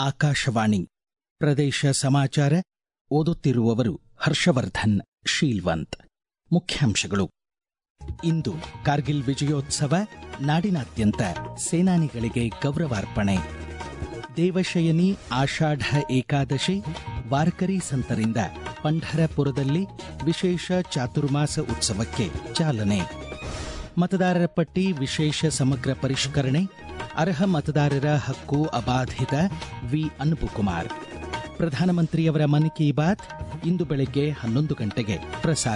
ಆಕಾಶವಾಣಿ ಪ್ರದೇಶ ಸಮಾಚಾರ ಓದುತ್ತಿರುವವರು ಹರ್ಷವರ್ಧನ್ ಶೀಲ್ವಂತ್ ಮುಖ್ಯಾಂಶಗಳು ಇಂದು ಕಾರ್ಗಿಲ್ ವಿಜಯೋತ್ಸವ ನಾಡಿನಾದ್ಯಂತ ಸೇನಾನಿಗಳಿಗೆ ಗೌರವಾರ್ಪಣೆ ದೇವಶಯನಿ ಆಷಾಢ ಏಕಾದಶಿ ವಾರ್ಕರಿ ಸಂತರಿಂದ ಪಂಢರಪುರದಲ್ಲಿ ವಿಶೇಷ ಚಾತುರ್ಮಾಸ ಉತ್ಸವಕ್ಕೆ ಚಾಲನೆ ಮತದಾರರ ಪಟ್ಟಿ ವಿಶೇಷ ಸಮಗ್ರ ಪರಿಷ್ಕರಣೆ ಅರ್ಹ ಮತದಾರರ ಹಕ್ಕು ಅಬಾಧಿತ ವಿ ಅನ್ಬುಕುಮಾರ್ ಪ್ರಧಾನಮಂತ್ರಿಯವರ ಮನ್ ಕಿ ಬಾತ್ ಇಂದು ಬೆಳಗ್ಗೆ ಹನ್ನೊಂದು ಗಂಟೆಗೆ ಪ್ರಸಾರ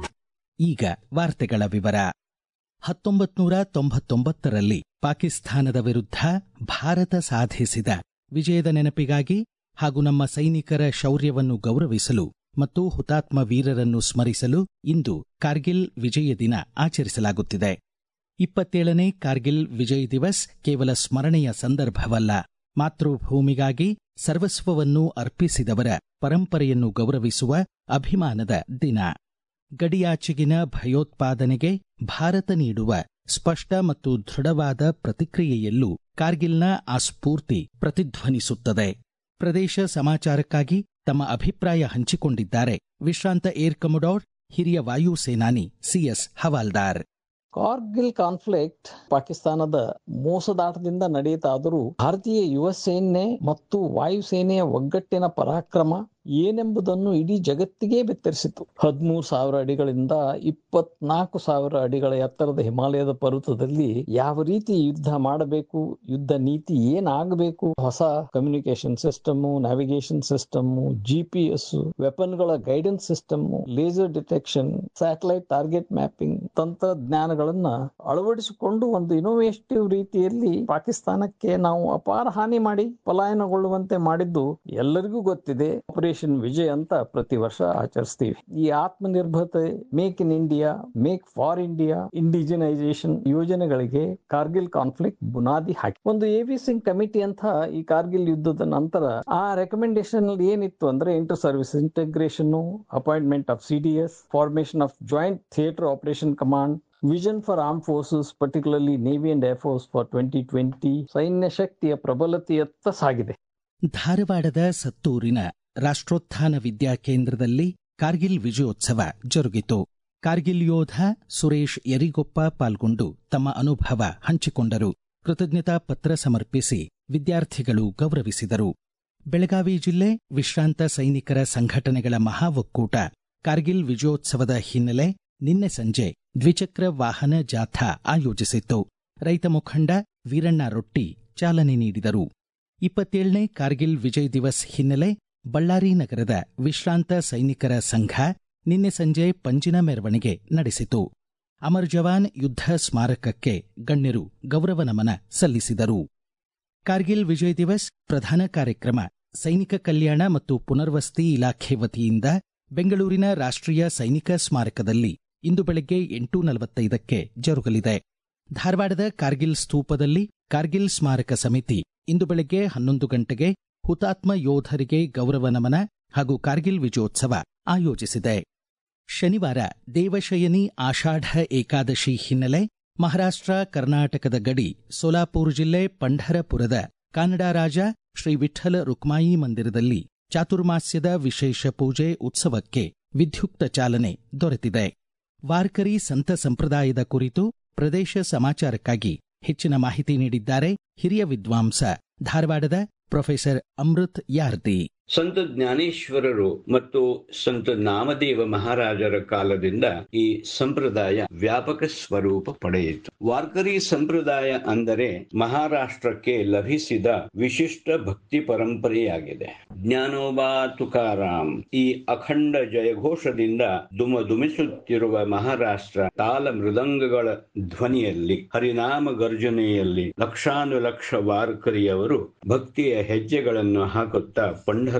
ಈಗ ವಾರ್ತೆಗಳ ವಿವರ ಹತ್ತೊಂಬತ್ತು ನೂರ ತೊಂಬತ್ತೊಂಬತ್ತರಲ್ಲಿ ಪಾಕಿಸ್ತಾನದ ವಿರುದ್ಧ ಭಾರತ ಸಾಧಿಸಿದ ವಿಜಯದ ನೆನಪಿಗಾಗಿ ಹಾಗೂ ನಮ್ಮ ಸೈನಿಕರ ಶೌರ್ಯವನ್ನು ಗೌರವಿಸಲು ಮತ್ತು ಹುತಾತ್ಮ ವೀರರನ್ನು ಸ್ಮರಿಸಲು ಇಂದು ಕಾರ್ಗಿಲ್ ವಿಜಯ ದಿನ ಆಚರಿಸಲಾಗುತ್ತಿದೆ ಇಪ್ಪತ್ತೇಳನೇ ಕಾರ್ಗಿಲ್ ವಿಜಯ್ ದಿವಸ್ ಕೇವಲ ಸ್ಮರಣೆಯ ಸಂದರ್ಭವಲ್ಲ ಮಾತೃಭೂಮಿಗಾಗಿ ಸರ್ವಸ್ವವನ್ನು ಅರ್ಪಿಸಿದವರ ಪರಂಪರೆಯನ್ನು ಗೌರವಿಸುವ ಅಭಿಮಾನದ ದಿನ ಗಡಿಯಾಚೆಗಿನ ಭಯೋತ್ಪಾದನೆಗೆ ಭಾರತ ನೀಡುವ ಸ್ಪಷ್ಟ ಮತ್ತು ದೃಢವಾದ ಪ್ರತಿಕ್ರಿಯೆಯಲ್ಲೂ ಕಾರ್ಗಿಲ್ನ ಆ ಸ್ಫೂರ್ತಿ ಪ್ರತಿಧ್ವನಿಸುತ್ತದೆ ಪ್ರದೇಶ ಸಮಾಚಾರಕ್ಕಾಗಿ ತಮ್ಮ ಅಭಿಪ್ರಾಯ ಹಂಚಿಕೊಂಡಿದ್ದಾರೆ ವಿಶ್ರಾಂತ ಏರ್ ಕಮೊಡೋರ್ ಹಿರಿಯ ವಾಯು ಸೇನಾನಿ ಸಿಎಸ್ ಹವಾಲ್ದಾರ್ ಕಾರ್ಗಿಲ್ ಕಾನ್ಫ್ಲಿಕ್ಟ್ ಪಾಕಿಸ್ತಾನದ ಮೋಸದಾಟದಿಂದ ನಡೆಯಿತಾದರೂ ಭಾರತೀಯ ಯುವ ಸೇನೆ ಮತ್ತು ವಾಯುಸೇನೆಯ ಒಗ್ಗಟ್ಟಿನ ಪರಾಕ್ರಮ ಏನೆಂಬುದನ್ನು ಇಡೀ ಜಗತ್ತಿಗೆ ಬೆತ್ತರಿಸಿತು ಹದಿಮೂರು ಸಾವಿರ ಅಡಿಗಳಿಂದ ಇಪ್ಪತ್ನಾಲ್ಕು ಸಾವಿರ ಅಡಿಗಳ ಎತ್ತರದ ಹಿಮಾಲಯದ ಪರ್ವತದಲ್ಲಿ ಯಾವ ರೀತಿ ಯುದ್ಧ ಮಾಡಬೇಕು ಯುದ್ಧ ನೀತಿ ಏನಾಗಬೇಕು ಹೊಸ communication system navigation system G P S ವೆಪನ್ಗಳ guidance system laser detection satellite target mapping ತಂತ್ರಜ್ಞಾನಗಳನ್ನ ಅಳವಡಿಸಿಕೊಂಡು ಒಂದು ಇನೋವೇಟಿವ್ ರೀತಿಯಲ್ಲಿ ಪಾಕಿಸ್ತಾನಕ್ಕೆ ನಾವು ಅಪಾರ ಹಾನಿ ಮಾಡಿ ಪಲಾಯನಗೊಳ್ಳುವಂತೆ ಮಾಡಿದ್ದು ಎಲ್ಲರಿಗೂ ಗೊತ್ತಿದೆ ಆಪರೇಷನ್ ವಿಜಯ್ ಅಂತ ಪ್ರತಿ ವರ್ಷ ಆಚರಿಸ್ತೀವಿ ಈ ಆತ್ಮನಿರ್ಭರತೆ make in India make for India indigenisation ಯೋಜನೆಗಳಿಗೆ ಕಾರ್ಗಿಲ್ ಕಾನ್ಫ್ಲಿಕ್ಟ್ ಬುನಾದಿ ಹಾಕಿ ಒಂದು ಎ ಸಿಂಗ್ ಕಮಿಟಿ ಅಂತ ಈ ಕಾರ್ಗಿಲ್ ಯುದ್ಧದ ನಂತರ ಆ ರೆಕಮೆಂಡೇಶನ್ ಏನಿತ್ತು ಅಂದ್ರೆ inter service integration appointment of C D S formation of joint theatre operation command vision for arm forces particularly navy and air force for twenty twenty ಸೈನ್ಯ ಶಕ್ತಿಯ ಪ್ರಬಲತೆಯತ್ತ ಸಾಗಿದೆ ಧಾರವಾಡದ ಸತ್ತೂರಿನ ರಾಷ್ಟ್ರೋತ್ಥಾನ ವಿದ್ಯಾಕೇಂದ್ರದಲ್ಲಿ ಕಾರ್ಗಿಲ್ ವಿಜಯೋತ್ಸವ ಜರುಗಿತು ಕಾರ್ಗಿಲ್ ಯೋಧ ಸುರೇಶ್ ಯರಿಗೊಪ್ಪ ಪಾಲ್ಗೊಂಡು ತಮ್ಮ ಅನುಭವ ಹಂಚಿಕೊಂಡರು ಕೃತಜ್ಞತಾ ಪತ್ರ ಸಮರ್ಪಿಸಿ ವಿದ್ಯಾರ್ಥಿಗಳು ಗೌರವಿಸಿದರು ಬೆಳಗಾವಿ ಜಿಲ್ಲೆ ವಿಶ್ರಾಂತ ಸೈನಿಕರ ಸಂಘಟನೆಗಳ ಮಹಾ ಒಕ್ಕೂಟ ಕಾರ್ಗಿಲ್ ವಿಜಯೋತ್ಸವದ ಹಿನ್ನೆಲೆ ನಿನ್ನೆ ಸಂಜೆ ದ್ವಿಚಕ್ರ ವಾಹನ ಜಾಥಾ ಆಯೋಜಿಸಿತ್ತು ರೈತ ಮುಖಂಡ ವೀರಣ್ಣ ರೊಟ್ಟಿ ಚಾಲನೆ ನೀಡಿದರು ಇಪ್ಪತ್ತೇಳನೇ ಕಾರ್ಗಿಲ್ ವಿಜಯ್ ದಿವಸ್ ಹಿನ್ನೆಲೆ ಬಳ್ಳಾರಿ ನಗರದ ವಿಶ್ರಾಂತ ಸೈನಿಕರ ಸಂಘ ನಿನ್ನೆ ಸಂಜೆ ಪಂಜಿನ ಮೆರವಣಿಗೆ ನಡೆಸಿತು ಅಮರ್ ಜವಾನ್ ಯುದ್ಧ ಸ್ಮಾರಕಕ್ಕೆ ಗಣ್ಯರು ಗೌರವ ನಮನ ಸಲ್ಲಿಸಿದರು ಕಾರ್ಗಿಲ್ ವಿಜಯ್ ದಿವಸ್ ಪ್ರಧಾನ ಕಾರ್ಯಕ್ರಮ ಸೈನಿಕ ಕಲ್ಯಾಣ ಮತ್ತು ಪುನರ್ವಸತಿ ಇಲಾಖೆ ವತಿಯಿಂದ ಬೆಂಗಳೂರಿನ ರಾಷ್ಟ್ರೀಯ ಸೈನಿಕ ಸ್ಮಾರಕದಲ್ಲಿ ಇಂದು ಬೆಳಗ್ಗೆ ಎಂಟು ನಲವತ್ತೈದಕ್ಕೆ ಜರುಗಲಿದೆ ಧಾರವಾಡದ ಕಾರ್ಗಿಲ್ ಸ್ತೂಪದಲ್ಲಿ ಕಾರ್ಗಿಲ್ ಸ್ಮಾರಕ ಸಮಿತಿ ಇಂದು ಬೆಳಗ್ಗೆ ಹನ್ನೊಂದು ಗಂಟೆಗೆ ಹುತಾತ್ಮ ಯೋಧರಿಗೆ ಗೌರವ ನಮನ ಹಾಗೂ ಕಾರ್ಗಿಲ್ ವಿಜಯೋತ್ಸವ ಆಯೋಜಿಸಿದೆ ಶನಿವಾರ ದೇವಶಯನಿ ಆಷಾಢ ಏಕಾದಶಿ ಹಿನ್ನೆಲೆ ಮಹಾರಾಷ್ಟ್ರ ಕರ್ನಾಟಕದ ಗಡಿ ಸೋಲಾಪುರ ಜಿಲ್ಲೆ ಪಂಢರಪುರದ ಕಾನಡ ರಾಜ ಶ್ರೀ ವಿಠ್ಠಲ ರುಕ್ಮಾಯಿ ಮಂದಿರದಲ್ಲಿ ಚಾತುರ್ಮಾಸ್ಯದ ವಿಶೇಷ ಪೂಜೆ ಉತ್ಸವಕ್ಕೆ ವಿದ್ಯುಕ್ತ ಚಾಲನೆ ದೊರೆತಿದೆ ವಾರ್ಕರಿ ಸಂತ ಸಂಪ್ರದಾಯದ ಕುರಿತು ಪ್ರದೇಶ ಸಮಾಚಾರಕ್ಕಾಗಿ ಹೆಚ್ಚಿನ ಮಾಹಿತಿ ನೀಡಿದ್ದಾರೆ ಹಿರಿಯ ವಿದ್ವಾಂಸ ಧಾರವಾಡದ ಪ್ರೊಫೆಸರ್ ಅಮೃತ್ ಯಾರ್ದಿ ಸಂತ ಜ್ಞಾನೇಶ್ವರರು ಮತ್ತು ಸಂತ ನಾಮದೇವ ಮಹಾರಾಜರ ಕಾಲದಿಂದ ಈ ಸಂಪ್ರದಾಯ ವ್ಯಾಪಕ ಸ್ವರೂಪ ಪಡೆಯಿತು ವಾರ್ಕರಿ ಸಂಪ್ರದಾಯ ಅಂದರೆ ಮಹಾರಾಷ್ಟ್ರಕ್ಕೆ ಲಭಿಸಿದ ವಿಶಿಷ್ಟ ಭಕ್ತಿ ಪರಂಪರೆಯಾಗಿದೆ ಜ್ಞಾನೋಬಾ ತುಕಾರಾಮ್ ಈ ಅಖಂಡ ಜಯಘೋಷದಿಂದ ದುಮ ದುಮಿಸುತ್ತಿರುವ ಮಹಾರಾಷ್ಟ್ರ ತಾಲ ಮೃದಂಗಗಳ ಧ್ವನಿಯಲ್ಲಿ ಹರಿನಾಮ ಗರ್ಜನೆಯಲ್ಲಿ ಲಕ್ಷಾನುಲಕ್ಷ ವಾರ್ಕರಿಯವರು ಭಕ್ತಿಯ ಹೆಜ್ಜೆಗಳನ್ನು ಹಾಕುತ್ತಾ ಪಂಢರ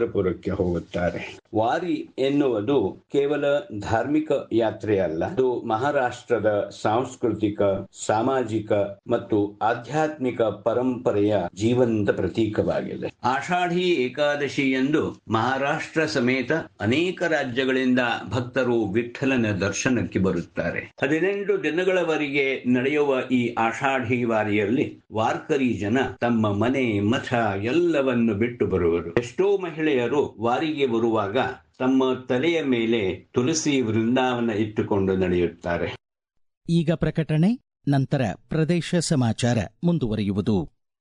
ಪಂಢರಪುರಕ್ಕೆ ಹೋಗುತ್ತಾರೆ ವಾರಿ ಎನ್ನುವುದು ಕೇವಲ ಧಾರ್ಮಿಕ ಯಾತ್ರೆ ಅಲ್ಲ ಅದು ಮಹಾರಾಷ್ಟ್ರದ ಸಾಂಸ್ಕೃತಿಕ ಸಾಮಾಜಿಕ ಮತ್ತು ಆಧ್ಯಾತ್ಮಿಕ ಪರಂಪರೆಯ ಜೀವಂತ ಪ್ರತೀಕವಾಗಿದೆ ಆಷಾಢಿ ಏಕಾದಶಿ ಎಂದು ಮಹಾರಾಷ್ಟ್ರ ಸಮೇತ ಅನೇಕ ರಾಜ್ಯಗಳಿಂದ ಭಕ್ತರು ವಿಠಲನ ದರ್ಶನಕ್ಕೆ ಬರುತ್ತಾರೆ ಹದಿನೆಂಟು ದಿನಗಳವರೆಗೆ ನಡೆಯುವ ಈ ಆಷಾಢಿ ವಾರಿಯಲ್ಲಿ ವಾರ್ಕರಿ ಜನ ತಮ್ಮ ಮನೆ ಮಠ ಎಲ್ಲವನ್ನು ಬಿಟ್ಟು ಬರುವರು ಎಷ್ಟೋ ಮಹಿಳೆಯರು ವಾರಿಗೆ ಬರುವಾಗ ತಮ್ಮ ತಲೆಯ ಮೇಲೆ ತುಳಸಿ ವೃಂದಾವನ ಇಟ್ಟುಕೊಂಡು ನಡೆಯುತ್ತಾರೆ ಈಗ ಪ್ರಕಟಣೆ ನಂತರ ಪ್ರದೇಶ ಸಮಾಚಾರ ಮುಂದುವರಿಯುವುದು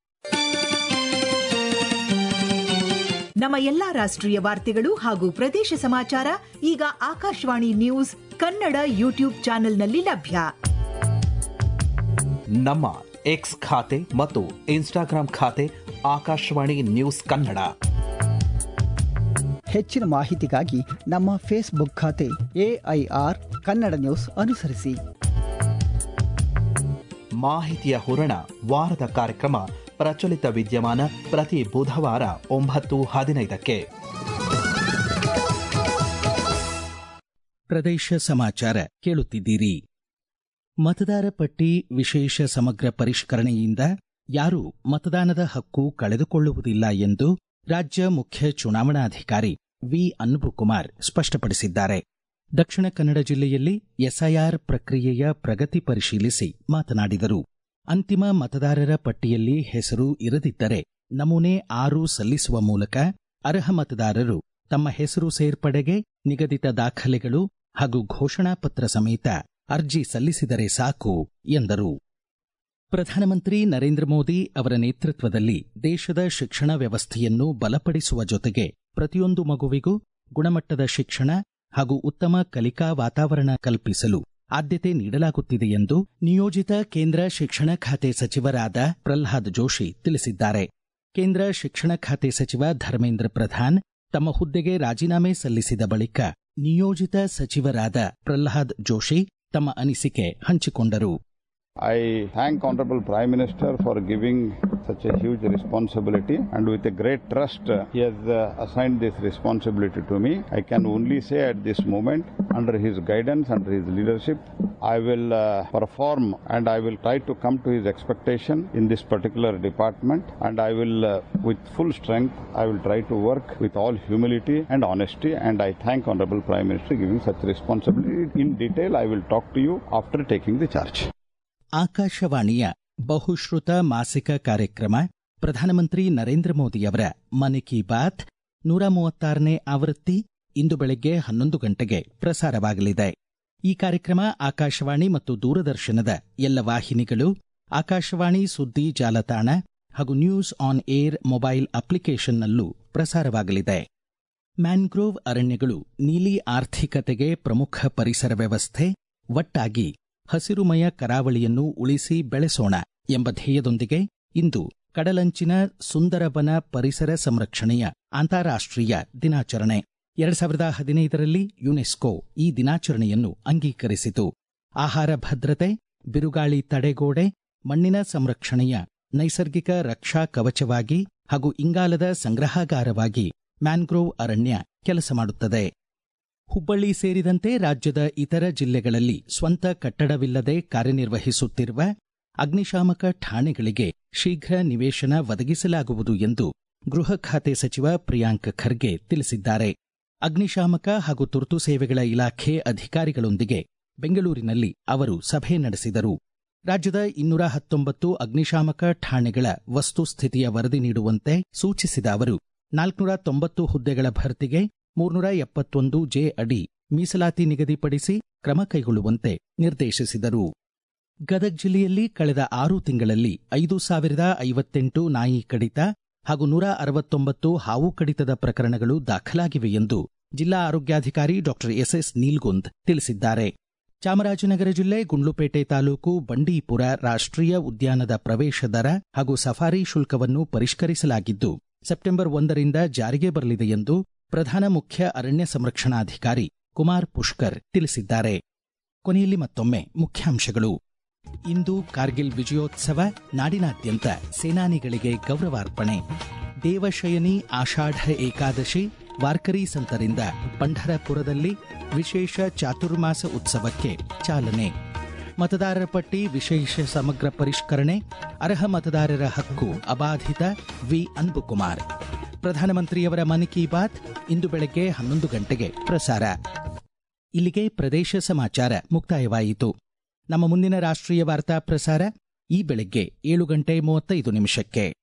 ನಮ್ಮ ಎಲ್ಲಾ ರಾಷ್ಟ್ರೀಯ ವಾರ್ತೆಗಳು ಹಾಗೂ ಪ್ರದೇಶ ಸಮಾಚಾರ ಈಗ ಆಕಾಶವಾಣಿ ನ್ಯೂಸ್ ಕನ್ನಡ ಯೂಟ್ಯೂಬ್ ಚಾನೆಲ್ನಲ್ಲಿ ಲಭ್ಯ ನಮ್ಮ ಎಕ್ಸ್ ಖಾತೆ ಮತ್ತು ಇನ್ಸ್ಟಾಗ್ರಾಂ ಖಾತೆ ಆಕಾಶವಾಣಿ ನ್ಯೂಸ್ ಕನ್ನಡ ಹೆಚ್ಚಿನ ಮಾಹಿತಿಗಾಗಿ ನಮ್ಮ ಫೇಸ್ಬುಕ್ ಖಾತೆ ಎಐಆರ್ ಕನ್ನಡ ನ್ಯೂಸ್ ಅನುಸರಿಸಿ ಮಾಹಿತಿಯ ಹೂರಣ ವಾರದ ಕಾರ್ಯಕ್ರಮ ಪ್ರಚಲಿತ ವಿದ್ಯಮಾನ ಪ್ರತಿ ಬುಧವಾರ ಒಂಬತ್ತು ಹದಿನೈದಕ್ಕೆ ಪ್ರದೇಶ ಸಮಾಚಾರ ಕೇಳುತ್ತಿದ್ದೀರಿ ಮತದಾರ ಪಟ್ಟಿ ವಿಶೇಷ ಸಮಗ್ರ ಪರಿಷ್ಕರಣೆಯಿಂದ ಯಾರೂ ಮತದಾನದ ಹಕ್ಕು ಕಳೆದುಕೊಳ್ಳುವುದಿಲ್ಲ ಎಂದು ರಾಜ್ಯ ಮುಖ್ಯ ಚುನಾವಣಾಧಿಕಾರಿ ವಿ ಅನ್ಬುಕುಮಾರ್ ಸ್ಪಷ್ಟಪಡಿಸಿದ್ದಾರೆ ದಕ್ಷಿಣ ಕನ್ನಡ ಜಿಲ್ಲೆಯಲ್ಲಿ ಎಸ್ಐಆರ್ ಪ್ರಕ್ರಿಯೆಯ ಪ್ರಗತಿ ಪರಿಶೀಲಿಸಿ ಮಾತನಾಡಿದರು ಅಂತಿಮ ಮತದಾರರ ಪಟ್ಟಿಯಲ್ಲಿ ಹೆಸರು ಇರದಿದ್ದರೆ ನಮೂನೆ ಆರು ಸಲ್ಲಿಸುವ ಮೂಲಕ ಅರ್ಹ ಮತದಾರರು ತಮ್ಮ ಹೆಸರು ಸೇರ್ಪಡೆಗೆ ನಿಗದಿತ ದಾಖಲೆಗಳು ಹಾಗೂ ಘೋಷಣಾ ಪತ್ರ ಸಮೇತ ಅರ್ಜಿ ಸಲ್ಲಿಸಿದರೆ ಸಾಕು ಎಂದರು ಪ್ರಧಾನಮಂತ್ರಿ ನರೇಂದ್ರ ಮೋದಿ ಅವರ ನೇತೃತ್ವದಲ್ಲಿ ದೇಶದ ಶಿಕ್ಷಣ ವ್ಯವಸ್ಥೆಯನ್ನು ಬಲಪಡಿಸುವ ಜೊತೆಗೆ ಪ್ರತಿಯೊಂದು ಮಗುವಿಗೂ ಗುಣಮಟ್ಟದ ಶಿಕ್ಷಣ ಹಾಗೂ ಉತ್ತಮ ಕಲಿಕಾ ವಾತಾವರಣ ಕಲ್ಪಿಸಲು ಆದ್ಯತೆ ನೀಡಲಾಗುತ್ತಿದೆ ಎಂದು ನಿಯೋಜಿತ ಕೇಂದ್ರ ಶಿಕ್ಷಣ ಖಾತೆ ಸಚಿವರಾದ ಪ್ರಲ್ಹಾದ್ ಜೋಶಿ ತಿಳಿಸಿದ್ದಾರೆ ಕೇಂದ್ರ ಶಿಕ್ಷಣ ಖಾತೆ ಸಚಿವ ಧರ್ಮೇಂದ್ರ ಪ್ರಧಾನ್ ತಮ್ಮ ಹುದ್ದೆಗೆ ರಾಜೀನಾಮೆ ಸಲ್ಲಿಸಿದ ಬಳಿಕ ನಿಯೋಜಿತ ಸಚಿವರಾದ ಪ್ರಲ್ಹಾದ್ ಜೋಶಿ ತಮ್ಮ ಅನಿಸಿಕೆ ಹಂಚಿಕೊಂಡರು I thank Honorable Prime Minister for giving such a huge responsibility and with a great trust uh, he has uh, assigned this responsibility to me. I can only say at this moment under his guidance, under his leadership, I will uh, perform and I will try to come to his expectation in this particular department and I will uh, with full strength I will try to work with all humility and honesty and I thank Honorable Prime Minister giving such responsibility. In detail I will talk to you after taking the charge. ಆಕಾಶವಾಣಿಯ ಬಹುಶ್ರುತ ಮಾಸಿಕ ಕಾರ್ಯಕ್ರಮ ಪ್ರಧಾನಮಂತ್ರಿ ನರೇಂದ್ರ ಮೋದಿಯವರ ಮನ್ ಕಿ ಬಾತ್ ನೂರ ಮೂವತ್ತಾರನೇ ಆವೃತ್ತಿ ಇಂದು ಬೆಳಗ್ಗೆ ಹನ್ನೊಂದು ಗಂಟೆಗೆ ಪ್ರಸಾರವಾಗಲಿದೆ ಈ ಕಾರ್ಯಕ್ರಮ ಆಕಾಶವಾಣಿ ಮತ್ತು ದೂರದರ್ಶನದ ಎಲ್ಲ ವಾಹಿನಿಗಳು ಆಕಾಶವಾಣಿ ಸುದ್ದಿ ಜಾಲತಾಣ ಹಾಗೂ ನ್ಯೂಸ್ ಆನ್ ಏರ್ ಮೊಬೈಲ್ ಅಪ್ಲಿಕೇಶನ್ನಲ್ಲೂ ಪ್ರಸಾರವಾಗಲಿದೆ ಮ್ಯಾಂಗ್ರೋವ್ ಅರಣ್ಯಗಳು ನೀಲಿ ಆರ್ಥಿಕತೆಗೆ ಪ್ರಮುಖ ಪರಿಸರ ವ್ಯವಸ್ಥೆ ಒಟ್ಟಾಗಿ ಹಸಿರುಮಯ ಕರಾವಳಿಯನ್ನು ಉಳಿಸಿ ಬೆಳೆಸೋಣ ಎಂಬ ಧ್ಯೇಯದೊಂದಿಗೆ ಇಂದು ಕಡಲಂಚಿನ ಸುಂದರವನ ಪರಿಸರ ಸಂರಕ್ಷಣೆಯ ಅಂತಾರಾಷ್ಟ್ರೀಯ ದಿನಾಚರಣೆ ಎರಡ್ ಸಾವಿರದ ಹದಿನೈದರಲ್ಲಿ ಯುನೆಸ್ಕೋ ಈ ದಿನಾಚರಣೆಯನ್ನು ಅಂಗೀಕರಿಸಿತು ಆಹಾರ ಭದ್ರತೆ ಬಿರುಗಾಳಿ ತಡೆಗೋಡೆ ಮಣ್ಣಿನ ಸಂರಕ್ಷಣೆಯ ನೈಸರ್ಗಿಕ ರಕ್ಷಾ ಕವಚವಾಗಿ ಹಾಗೂ ಇಂಗಾಲದ ಸಂಗ್ರಹಾಗಾರವಾಗಿ ಮ್ಯಾಂಗ್ರೋವ್ ಅರಣ್ಯ ಕೆಲಸ ಮಾಡುತ್ತದೆ ಹುಬ್ಬಳ್ಳಿ ಸೇರಿದಂತೆ ರಾಜ್ಯದ ಇತರ ಜಿಲ್ಲೆಗಳಲ್ಲಿ ಸ್ವಂತ ಕಟ್ಟಡವಿಲ್ಲದೆ ಕಾರ್ಯನಿರ್ವಹಿಸುತ್ತಿರುವ ಅಗ್ನಿಶಾಮಕ ಠಾಣೆಗಳಿಗೆ ಶೀಘ್ರ ನಿವೇಶನ ಒದಗಿಸಲಾಗುವುದು ಎಂದು ಗೃಹ ಖಾತೆ ಸಚಿವ ಪ್ರಿಯಾಂಕ್ ಖರ್ಗೆ ತಿಳಿಸಿದ್ದಾರೆ ಅಗ್ನಿಶಾಮಕ ಹಾಗೂ ತುರ್ತು ಸೇವೆಗಳ ಇಲಾಖೆ ಅಧಿಕಾರಿಗಳೊಂದಿಗೆ ಬೆಂಗಳೂರಿನಲ್ಲಿ ಅವರು ಸಭೆ ನಡೆಸಿದರು ರಾಜ್ಯದ ಇನ್ನೂರ ಹತ್ತೊಂಬತ್ತು ಅಗ್ನಿಶಾಮಕ ಠಾಣೆಗಳ ವಸ್ತುಸ್ಥಿತಿಯ ವರದಿ ನೀಡುವಂತೆ ಸೂಚಿಸಿದ ಅವರು ನಾಲ್ಕುನೂರ ತೊಂಬತ್ತು ಹುದ್ದೆಗಳ ಭರ್ತಿಗೆ ಮೂರ್ನೂರ ಎಪ್ಪತ್ತೊಂದು ಜೆ ಅಡಿ ಮೀಸಲಾತಿ ನಿಗದಿಪಡಿಸಿ ಕ್ರಮ ಕೈಗೊಳ್ಳುವಂತೆ ನಿರ್ದೇಶಿಸಿದರು ಗದಗ ಜಿಲ್ಲೆಯಲ್ಲಿ ಕಳೆದ ಆರು ತಿಂಗಳಲ್ಲಿ ಐದು ಸಾವಿರದ ಐವತ್ತೆಂಟು ನಾಯಿ ಕಡಿತ ಹಾಗೂ ನೂರ ಅರವತ್ತೊಂಬತ್ತು ಹಾವು ಕಡಿತದ ಪ್ರಕರಣಗಳು ದಾಖಲಾಗಿವೆ ಎಂದು ಜಿಲ್ಲಾ ಆರೋಗ್ಯಾಧಿಕಾರಿ ಡಾಕ್ಟರ್ ಎಸ್ಎಸ್ ನೀಲ್ಗುಂದ್ ತಿಳಿಸಿದ್ದಾರೆ ಚಾಮರಾಜನಗರ ಜಿಲ್ಲೆ ಗುಂಡ್ಲುಪೇಟೆ ತಾಲೂಕು ಬಂಡೀಪುರ ರಾಷ್ಟ್ರೀಯ ಉದ್ಯಾನದ ಪ್ರವೇಶ ದರ ಹಾಗೂ ಸಫಾರಿ ಶುಲ್ಕವನ್ನು ಪರಿಷ್ಕರಿಸಲಾಗಿದ್ದು ಸೆಪ್ಟೆಂಬರ್ ಒಂದರಿಂದ ಜಾರಿಗೆ ಬರಲಿದೆ ಎಂದು ಪ್ರಧಾನ ಮುಖ್ಯ ಅರಣ್ಯ ಸಂರಕ್ಷಣಾಧಿಕಾರಿ ಕುಮಾರ್ ಪುಷ್ಕರ್ ತಿಳಿಸಿದ್ದಾರೆ ಕೊನೆಯಲ್ಲಿ ಮತ್ತೊಮ್ಮೆ ಮುಖ್ಯಾಂಶಗಳು ಇಂದು ಕಾರ್ಗಿಲ್ ವಿಜಯೋತ್ಸವ ನಾಡಿನಾದ್ಯಂತ ಸೇನಾನಿಗಳಿಗೆ ಗೌರವಾರ್ಪಣೆ ದೇವಶಯನಿ ಆಷಾಢ ಏಕಾದಶಿ ವಾರ್ಕರಿ ಸಂತರಿಂದ ಪಂಢರಪುರದಲ್ಲಿ ವಿಶೇಷ ಚಾತುರ್ಮಾಸ ಉತ್ಸವಕ್ಕೆ ಚಾಲನೆ ಮತದಾರರ ಪಟ್ಟಿ ವಿಶೇಷ ಸಮಗ್ರ ಪರಿಷ್ಕರಣೆ ಅರ್ಹ ಮತದಾರರ ಹಕ್ಕು ಅಬಾಧಿತ ವಿ ಅನ್ಬುಕುಮಾರ್ ಪ್ರಧಾನಮಂತ್ರಿಯವರ ಮನ್ ಕಿ ಬಾತ್ ಇಂದು ಬೆಳಗ್ಗೆ ಹನ್ನೊಂದು ಗಂಟೆಗೆ ಪ್ರಸಾರ ಇಲ್ಲಿಗೆ ಪ್ರದೇಶ ಸಮಾಚಾರ ಮುಕ್ತಾಯವಾಯಿತು ನಮ್ಮ ಮುಂದಿನ ರಾಷ್ಟ್ರೀಯ ವಾರ್ತಾ ಪ್ರಸಾರ ಈ ಬೆಳಗ್ಗೆ ಏಳು ಗಂಟೆ ಮೂವತ್ತೈದು ನಿಮಿಷಕ್ಕೆ